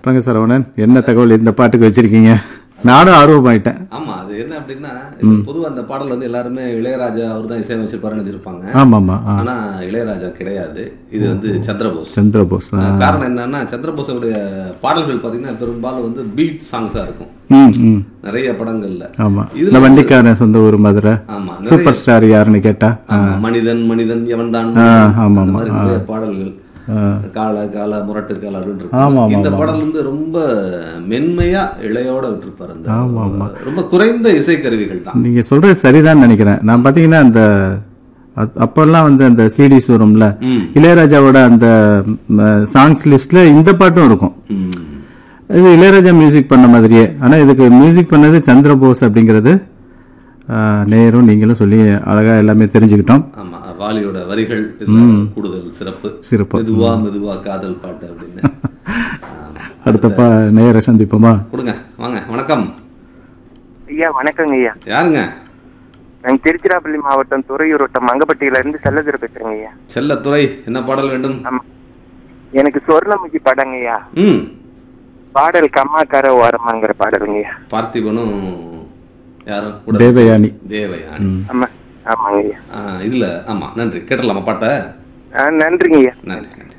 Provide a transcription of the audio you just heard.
பாருங்க சரவணன் என்ன தகவல் இந்த பாட்டுக்கு வச்சிருக்கீங்க நானும் ஆர்வமாயிட்டேன் ஆமா அது என்ன அப்படின்னா இது பொதுவா அந்த பாடல் வந்து எல்லாருமே இளையராஜா அவர் தான் இசையமைச்சிருப்பாருன்னு நினைச்சிருப்பாங்க ஆமாமா ஆ ஆனா இளையராஜா கிடையாது இது வந்து சந்திரபோஸ் சந்திரபோஸ் ஆ. காரணம் என்னன்னா சந்திரபோஸோடைய பாடல்கள் பாத்தீங்கன்னா பெரும்பாலும் வந்து பீட் சாங்ஸா இருக்கும் ம் ம் நிறைய படங்கள்ல ஆமா இதுல இந்த வண்டிக்காரன் சொந்த ஊர் மதுரை ஆமா நிறைய- சூப்பர் ஸ்டார் யாருன்னு கேட்டா ஆமா, மனிதன் மனிதன் எவன் தான் ஆமா, அந்த மாதிரி நிறைய பாடல்கள் கால கால முரட்டு கால அப்படின்னு ஆமா, இருக்கும் இந்த பாடல் வந்து ரொம்ப மென்மையா இழையோட விட்டுருப்பாரு அந்த ஆமா, ஆமா. ரொம்ப குறைந்த இசைக்கருவிகள் தான் நீங்க சொல்றது சரிதான் நினைக்கிறேன் நான் பாத்தீங்கன்னா அந்த அப்- அப்பெல்லாம் வந்து அந்த சிடிஸ் வரும்ல ம். இளையராஜாவோட அந்த சாங்ஸ் லிஸ்ட்ல இந்த பாட்டும் இருக்கும் ம். இது இளையராஜா மியூசிக் பண்ண மாதிரியே ஆனா இதுக்கு மியூசிக் பண்ணது சந்திரபோஸ் அப்படிங்கிறது ஆ, நேரும் நீங்களும் சொல்லி அழகா எல்லாமே தெரிஞ்சுக்கிட்டோம் ஆமா வாலியோட வரிகள் இதுல கூடுதல் சிறப்பு சிறப்பு மெதுவா மெதுவா காதல் பாட்டு அப்படின்னு ஆமா. அடுத்தப்பா நேர சந்திப்போமா கொடுங்க வாங்க வணக்கம் ஐயா வணக்கங்க ஐயா யாருங்க நான் திருச்சிராப்பள்ளி மாவட்டம் துறையூர் வட்டம் மங்கப்பட்டியில இருந்து செல்லதுரை பேசுறேங்க ஐயா செல்லத்துறை என்ன பாடல் வேண்டும் ஆமா எனக்கு சொர்ணமுகி படங்க ஐயா ம் பாடல் கம்மாக்கார ஓரமாங்கிற பாடலுங்க ஐயா பார்த்திபனும் யாரும் கூட தேவயானி தேவயானி ஆமா ஆமாங்க ஐயா ஆ, இதுல ஆமா நன்றி கேட்டலாமா பாட்டை ஆ, நன்றிங்க ஐயா நன்றி நன்றி